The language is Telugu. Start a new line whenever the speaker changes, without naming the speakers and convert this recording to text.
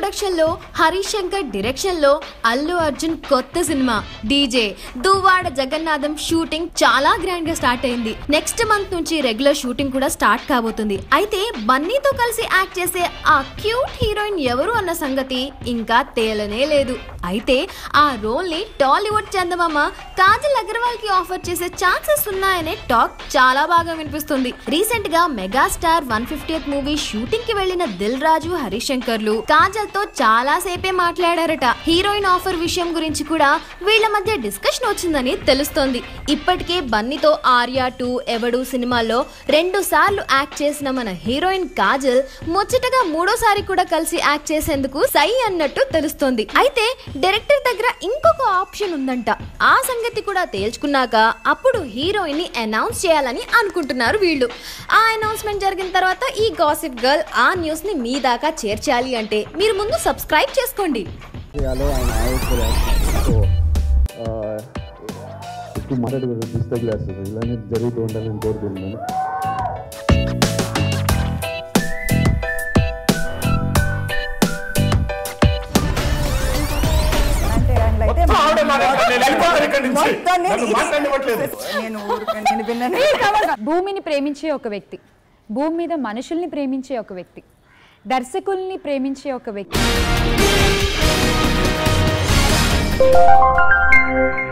ప్రొడక్షన్ లో హరీష్ శంకర్ డైరెక్షన్ లో అల్లు అర్జున్ కొత్త cinema DJ Duvvada Jagannadham shooting చాలా గ్రాండ్ గా స్టార్ట్ అయింది నెక్స్ట్ మంత్ నుంచి రెగ్యులర్ షూటింగ్ కూడా స్టార్ట్ కాబోతుంది అయితే బన్నీతో కలిసి యాక్ట్ చేసే ఆ క్యూట్ హీరోయిన్ ఎవరు అన్న సంగతి ఇంకా తేలనే లేదు అయితే ఆ రోల్ ని టాలీవుడ్ చందమామ కాజల్ అగర్వాల్ కి ఆఫర్ చేసే ఛాన్సెస్ ఉన్నాయనే టాక్ చాలా బాగా వినిపిస్తుంది రీసెంట్ గా megastar one fifty movie shooting కి వెళ్లిన దిల్ రాజు హరిశంకర్లు కాజల్ తో చాలా సేపే మాట్లాడారట హీరోయిన్ ఆఫర్ విషయం గురించి కూడా వీళ్ళ మధ్య డిస్కషన్ వచ్చిందని తెలుస్తోంది ఇప్పటికే బన్నీతో ఆర్యా టూ ఎవడు సినిమాలో రెండు సార్లు యాక్ట్ చేసిన మన హీరోయిన్ కాజల్ ముచ్చటగా మూడోసారి కూడా కలిసి యాక్ట్ చేసేందుకు సై అన్నట్టు తెలుస్తోంది అయితే డైరెక్టర్ దగ్గర ఇంకొక ఆప్షన్ ఉందంట ఆ సంగతి కూడా తేల్చుకున్నాక అప్పుడు హీరోయిన్ ని అనౌన్స్ చేయాలని అనుకుంటున్నారు వీళ్ళు ఆ అనౌన్స్మెంట్ జరిగిన తర్వాత ఈ గాసిప్ గర్ల్ ఆ న్యూస్ ని మీ దాకా చేర్చాలి అంటే మీరు ముందు సబ్స్క్రైబ్ చేసుకోండి
చేయాలో ఆయన ఆలోచించారు సో ఆ, ఎక్కువ మాట్లాడకూడదు డిస్టర్బ్ చేస్తుంది ఇలానే జరుగుతూ ఉండాలని కోరుకుంటున్నాను
అంటే అందులో అయితే
మొత్తం ఆవిడే మాట్లాడాలి. నేను వెళ్ళిపోతాను ఇక్కడి నుంచి.
మొత్తాన్ని
నన్ను మాట్లాడనివ్వట్లేదు.
నేను ఊరుకో- నేను విన్నాను
భూమిని ప్రేమించే ఒక వ్యక్తి భూమి మీద మనుషుల్ని ప్రేమించే ఒక వ్యక్తి దర్శకుల్ని ప్రేమించే ఒక వ్యక్తి